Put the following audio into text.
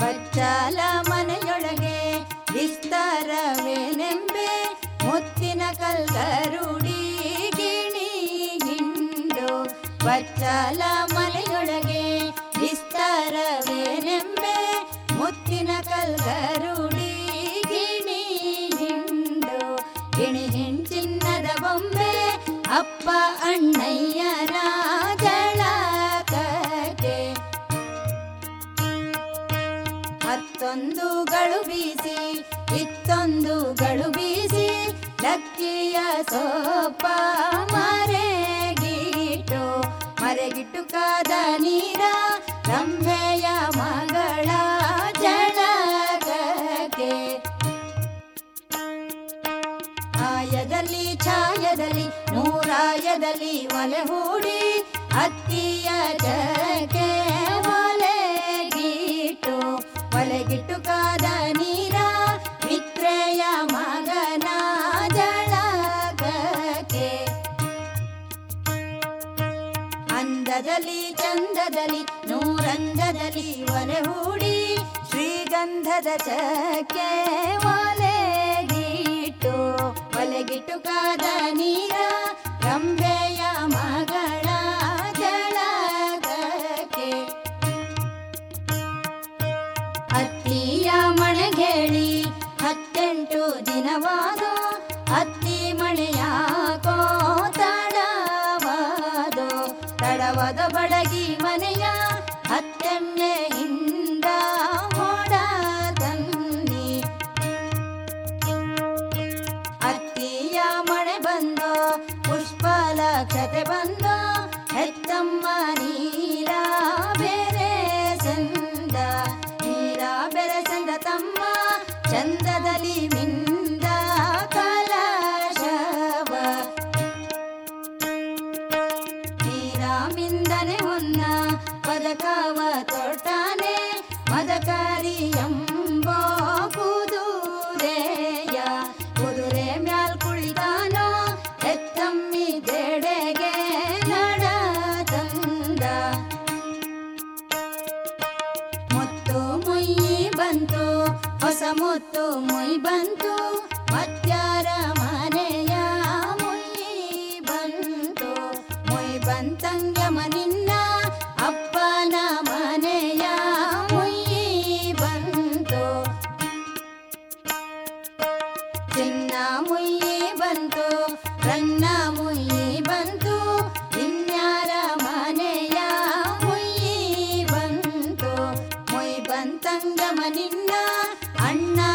ಬಚ್ಚಾಲ ಮನೆಯೊಳಗೆ ವಿಸ್ತಾರವೇನೆಂಬೆ ಮುತ್ತಿನ ಕಲ್ಗರುಡಿ ಗಿಣಿ ಹಿಂಡು ಬಚ್ಚಾಲ ಮನೆಯೊಳಗೆ ವಿಸ್ತಾರವೇನೆಂಬೆ ಮುತ್ತಿನ ಕಲ್ಗರುಡಿ ಗಿಣಿ ಹಿಂಡು ಗಿಣಿ ಚಿನ್ನದ ಬೊಂಬೆ ಅಪ್ಪ ಅಣ್ಣಯ್ಯನ ಜಳಕಕ್ಕೆ ಹತ್ತೊಂದುಗಳು ಬೀಸಿ ಇತ್ತೊಂದುಗಳು ಬೀಸಿ ಲಕ್ಕಿಯ ಸೋಪ ಮರೆಗಿಟ್ಟು ಮರೆಗಿಟ್ಟು ಕಾದ ನೀರ ರಂಭೆಯ ಮಗಳ ಜಳಕಕ್ಕೆ ಆಯದಲ್ಲಿ ಛಾಯದಲ್ಲಿ ನೂರಾಯದಲ್ಲಿ ಒಲೆ ಹೂಡಿ ಅತ್ತಿಯ ಜಕ್ಕೆ ಒಲೆಗಿಟ್ಟು ಒಲೆಗಿಟ್ಟು ಕಾದ ನೀರ ಮಿತ್ರೆಯ ಮಗನ ಜಳಕಕ್ಕೆ ಅಂದದಲ್ಲಿ ಚಂದದಲ್ಲಿ ನೂರಂದದಲ್ಲಿ ಒಲೆ ಹೂಡಿ ಶ್ರೀಗಂಧದ ಚಕ್ಕೆ ಒಲೆಗಿಟ್ಟು ಒಲೆಗಿಟ್ಟು ಕಾದ ನೀರ ರಂಭೆಯ ಮಗಳ ಜಳಕಕ್ಕೆ ಅತ್ತಿಯ ಮಣಗೇಳಿ ಹತ್ತೆಂಟು ದಿನವಾದೋ ಅತ್ತಿ ಮಳೆಯಾಕೋ ತಡವಾದೋ ತಡವಾದ ಬಡಗಿ ಮನೆಯ ಹತ್ತೆಮ್ಮೆಯಿಂದ ಓಡ ತನ್ನಿ ಅತ್ತಿಯ ಮಳೆ ಬಂದೋ ಪುಷ್ಪಲಕ್ಷತೆ ಬಂದೋ ಹೆತ್ತಮ್ಮ ನೀರ ಬೇರೆ ಚಂದ ನೀರ ಬೆರೆ ಚಂದ ತಮ್ಮ ಚಂದದಲ್ಲಿ ಮಿಂದ ಕಲಶವ ನೀರ ಮಿಂದನೆ ಹೊನ್ನ ಪದಕವ ತೊಟ್ಟಾನೆ ಮದಕಾರಿ ಎಂಬೋ ಕುದುರೆಯ ಕುದುರೆ ಮ್ಯಾಲ್ ಕುಳಿತಾನೋ ಹೆತ್ತಮ್ಮಿ ದೇಡೆಗೆ ನಡ ತಂದ ಮುತ್ತು ಮುಯ್ಯಿ ಬಂತು ಹೊಸ ಮುತ್ತು ಮುಯ್ ಬಂತು ಮತ್ಯಾರ ಮನೆಯ ಮುಯ್ಯಿ ಬಂತು ಮುಯ್ ಬಂತಂಗಮ ನಿನ್ನ ಅಪ್ಪನ ಮನೆಯ ಮುಯ್ಯಿ ಬಂತು ಚಿನ್ನ ಮುಯ್ಯಿ ಬಂತು ರನ್ನ ಮುಯ್ಯಿ ಬಂತು ಇನ್ಯಾರ ಮನೆಯ ಮುಯ್ಯಿ ಬಂತು ಮುಯ್ ಬಂತಂಗಮ ನಿನ್ನ ಅಣ್ಣ